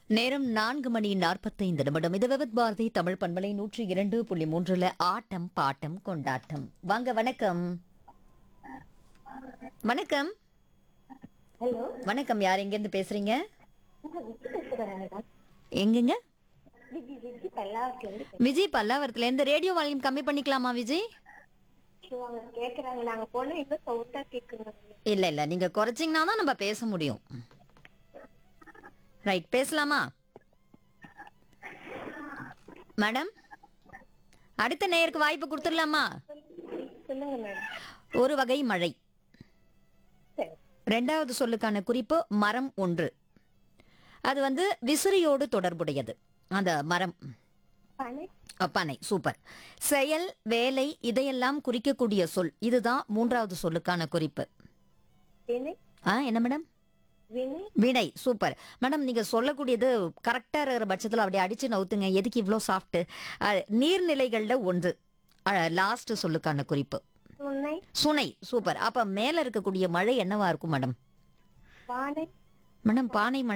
நேரம் நான்கு மணி நாற்பத்தைந்து நிமிடம் இது விவித் பாரதி தமிழ் பண்பலை நூற்றி இரண்டு புள்ளி மூன்றுல ஆட்டம் பாட்டம் கொண்டாட்டம் வாங்க வணக்கம் வணக்கம் ஹலோ வணக்கம் யார் எங்கேருந்து பேசுறீங்க விஜி பேசுறேன் மேடம் எங்கங்க விஜி விஜி பல்லாவத்துல இருந்து விஜய் பல்லாவரத்துல இருந்து ரேடியோ வால்யூம் கம்மி பண்ணிக்கலாமா விஜய் பேசுவாங்க கேக்குறாங்க நாங்க போனா இன்னும் சவுண்டா கேக்குறாங்க இல்ல இல்ல நீங்க குறைச்சிங்கன்னா தான் நம்ம பேச முடியும் ரைட் பேசலாமா மேடம் அடுத்த நேயருக்கு வாய்ப்பு கொடுத்துடலாமா சொல்லுங்க மேடம் ஒரு வகை மழை சரி ரெண்டாவது சொல்லுக்கான குறிப்பு மரம் ஒன்று அது வந்து விசிறியோடு தொடர்புடையது அந்த மரம் பனை அ, பனை சூப்பர் செயல் வேலை இதையெல்லாம் குறிக்கக்கூடிய சொல் இதுதான் மூன்றாவது சொல்லுக்கான குறிப்பு வினை ஆ என்ன மேடம் வினை வினை சூப்பர் மேடம் நீங்க சொல்லக்கூடியது கரெக்டா இருக்கிற பட்சத்தில் அப்படியே அடிச்சு நவுத்துங்க எதுக்கு இவ்வளோ சாஃப்ட் நீர்நிலைகள்ல ஒன்று லாஸ்ட் சொல்லுக்கான குறிப்பு துணை சுனை சூப்பர் அப்ப மேல இருக்கக்கூடிய மழை என்னவா இருக்கும் மேடம் பானை மேடம் பானை மழை